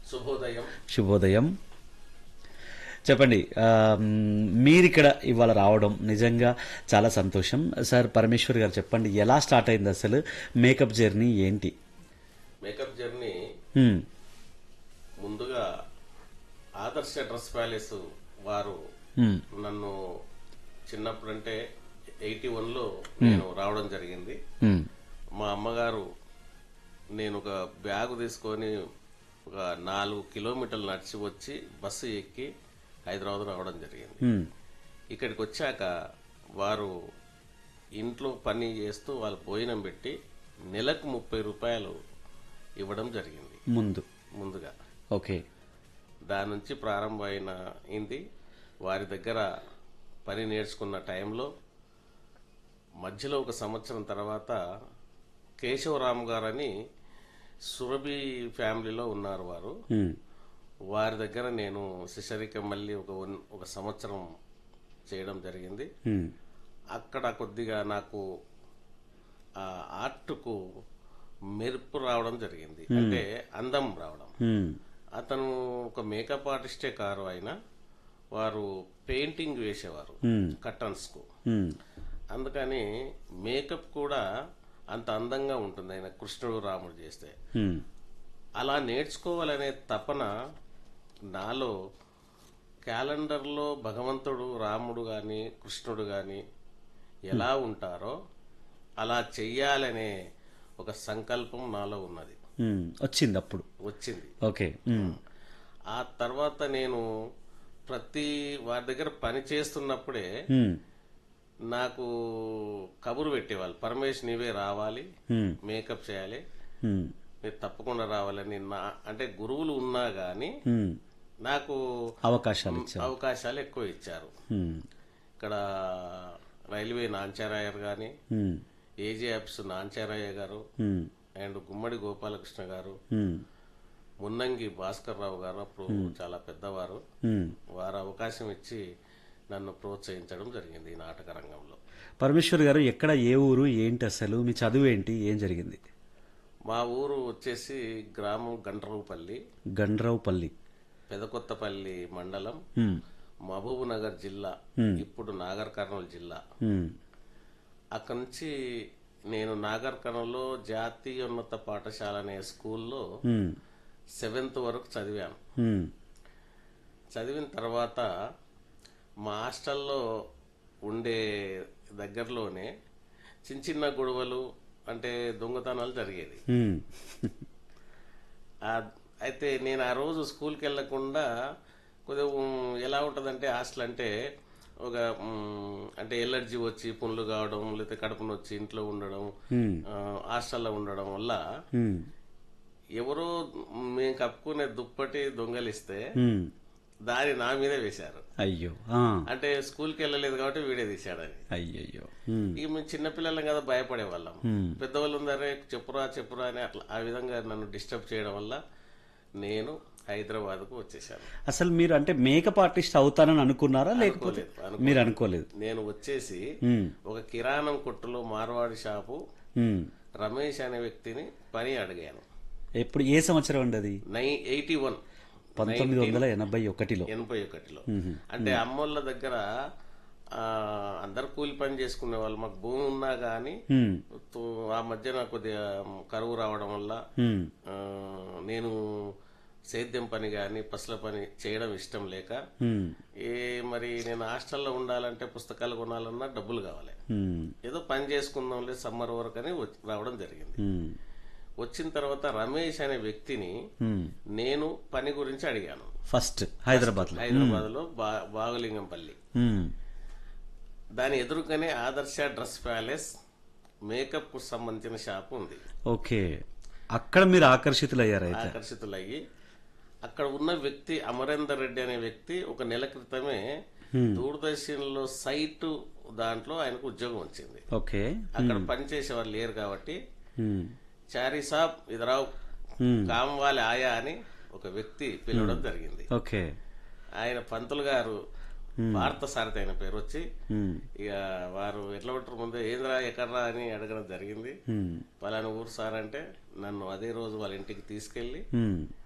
శుభోదయం శుభోదయం చెప్పండి ఆ, మ్, మీరిక్కడ ఇవాళ రావడం నిజంగా చాలా సంతోషం సార్ పరమేశ్వర్ గారు చెప్పండి ఎలా స్టార్ట్ అయింది అసలు మేకప్ జర్నీ ఏంటి మేకప్ జర్నీ మ్, ముందుగా ఆదర్శ డ్రెస్ ప్యాలెస్ వారు మ్, నన్ను చిన్నప్పుడంటే ఎయిటీ వన్లో నేను రావడం జరిగింది మ్, మా అమ్మగారు నేను ఒక బ్యాగు తీసుకొని ఒక నాలుగు కిలోమీటర్లు నడిచి వచ్చి బస్సు ఎక్కి హైదరాబాద్ రావడం జరిగింది మ్, ఇక్కడికి వచ్చాక వారు ఇంట్లో పని చేస్తూ వాళ్ళు భోజనం పెట్టి నెలకు ముప్పై రూపాయలు ఇవ్వడం జరిగింది ముందు ముందుగా ఓకే దాని నుంచి ప్రారంభమైన అయింది వారి దగ్గర పని నేర్చుకున్న టైంలో మధ్యలో ఒక సంవత్సరం తర్వాత కేశవరామ్ గారని సురభి ఫ్యామిలీలో ఉన్నారు వారు మ్, వారి దగ్గర నేను శిశరిక మళ్ళీ ఒక వన్- ఒక సంవత్సరం చేయడం జరిగింది మ్, అక్కడ కొద్దిగా నాకు ఆ ఆర్ట్కు మెరుపు రావడం జరిగింది అంటే అందం రావడం మ్, అతను ఒక మేకప్ ఆర్టిస్టే కారు ఆయన వారు పెయింటింగ్ వేసేవారు మ్, కర్టన్స్ కు మ్, అందుకని మేకప్ కూడా అంత అందంగా ఉంటుంది ఆయన కృష్ణుడు రాముడు చేస్తే మ్, అలా నేర్చుకోవాలనే తపన నాలో క్యాలెండర్లో భగవంతుడు రాముడు గాని కృష్ణుడు గాని ఎలా ఉంటారో అలా చెయ్యాలనే ఒక సంకల్పం నాలో ఉన్నది మ్, వచ్చింది అప్పుడు వచ్చింది ఓకే మ్, ఆ తర్వాత నేను ప్రతి వారి దగ్గర పని చేస్తున్నప్పుడే మ్, నాకు కబురు పెట్టేవాళ్ళు పరమేష్ నీవే రావాలి మ్, మేకప్ చేయాలి మ్, మీరు తప్పకుండా రావాలని నా అంటే గురువులు ఉన్నా గాని మ్, నాకు అవకాశాలు ఇచ్చారు అవకాశాలు ఎక్కువ ఇచ్చారు మ్, ఇక్కడ రైల్వే నాంచారాయ గాని మ్, ఏజే ఆఫీసు నాంచారయ్య గారు మ్, అండ్ గుమ్మడి గోపాలకృష్ణ గారు మ్, మున్నంగి భాస్కర్ రావు గారు అప్పుడు చాలా పెద్దవారు మ్. వారు అవకాశం ఇచ్చి నన్ను ప్రోత్సహించడం జరిగింది ఈ నాటక రంగంలో పరమేశ్వర్ గారు ఎక్కడ ఏ ఊరు ఏంటి అసలు మీ చదువు ఏంటి ఏం జరిగింది మా ఊరు వచ్చేసి గ్రామం గండ్రవుపల్లి గండ్రావుపల్లి పెదకొత్తపల్లి మండలం మ్, మహబూబ్ నగర్ జిల్లా ఇప్పుడు నాగర్ కర్నూలు జిల్లా మ్, అక్కడి నుంచి నేను నాగర్ కర్నూలులో జాతీయోన్నత పాఠశాల అనే స్కూల్లో మ్, సెవెంత్ వరకు చదివాను మ్, చదివిన తర్వాత మా హాస్టల్లో ఉండే దగ్గరలోనే చిన్న చిన్న గొడవలు అంటే దొంగతనాలు జరిగేది మ్, ఆ- అయితే నేను ఆ రోజు స్కూల్కి వెళ్లకుండా కొద్దిగా ఉమ్, ఎలా ఉంటుందంటే హాస్టల్ అంటే ఒక ఉమ్, అంటే ఎలర్జీ వచ్చి పుండ్లు కావడం లేకపోతే కడుపు నొచ్చి ఇంట్లో ఉండడం మ్, ఆ, హాస్టల్లో ఉండడం వల్ల మ్, ఎవరో మేము కప్పుకునే దుప్పటి దొంగలిస్తే మ్. దాని నా మీదే వేశారు అయ్యో ఆ, అంటే స్కూల్కి వెళ్ళలేదు కాబట్టి వీడియో తీశాడని అయ్యయ్యో మ్, ఇక మేము చిన్నపిల్లలం కదా భయపడే వాళ్ళం మ్. పెద్దవాళ్ళు ఉందరే చెప్పురా చెప్పురా అని అట్లా ఆ విధంగా నన్ను డిస్టర్బ్ చేయడం వల్ల నేను హైదరాబాద్కు వచ్చేసాను అసలు మీరు అంటే మేకప్ ఆర్టిస్ట్ అవుతానని అనుకున్నారా లేకపోతే అనుకోలేదు, అనుకోలేదు. మీరు అనుకోలేదు నేను వచ్చేసి మ్, ఒక కిరాణం కొట్టులో మార్వాడి షాపు మ్. రమేష్ అనే వ్యక్తిని పని అడిగాను ఎప్పుడు ఏ సంవత్సరం అండి అది నై ఎయిటీ వన్ పంతొమ్మిది వందల ఎనభై ఒకటిలో ఎనభై ఒకటిలో అంటే అమ్మోళ్ళ దగ్గర ఆ, అందరు కూలి పని చేసుకునే వాళ్ళు మాకు భూమి ఉన్నా గానీ మ్, తో- ఆ మధ్యన కొద్దిగా కరువు రావడం వల్ల మ్, ఆ, నేను సేద్యం పని కానీ పసుల పని చేయడం ఇష్టం లేక మ్, ఏ మరి నేను హాస్టల్లో ఉండాలంటే పుస్తకాలు కొనాలన్నా డబ్బులు కావాలి మ్, ఏదో పని చేసుకుందాంలే సమ్మర్ వరకు అని వచ్చి- రావడం జరిగింది మ్, వచ్చిన తర్వాత రమేష్ అనే వ్యక్తిని మ్. నేను పని గురించి అడిగాను ఫస్ట్ హైదరాబాద్ లో హైదరాబాద్ లో బాగులింగంపల్లి మ్, దాని ఎదురుగానే ఆదర్శ డ్రెస్ ప్యాలెస్ మేకప్ కు సంబంధించిన షాప్ ఉంది ఓకే అక్కడ మీరు ఆకర్షితులయ్యారు అయితే ఆకర్షితులయ్యి అక్కడ ఉన్న వ్యక్తి అమరేందర్ రెడ్డి అనే వ్యక్తి ఒక నెల క్రితమే దూరదర్శన్ లో సైట్ దాంట్లో ఆయనకు ఉద్యోగం వచ్చింది ఓకే అక్కడ పనిచేసే వాళ్ళు లేరు కాబట్టి మ్, చారీ సాబ్ ఇదరావు మ్, కామవాలి ఆయా అని ఒక వ్యక్తి పిలవడం జరిగింది ఓకే ఆయన పంతులు గారు భారత సారథి ఆయన పేరు వచ్చి మ్, ఇక వారు ఎట్లా ఉంటారు ముందు ఏంద్రా ఎక్కడ్రా అని అడగడం జరిగింది మ్, పలానా ఊరు సార్ అంటే నన్ను అదే రోజు వాళ్ళ ఇంటికి తీసుకెళ్లి మ్,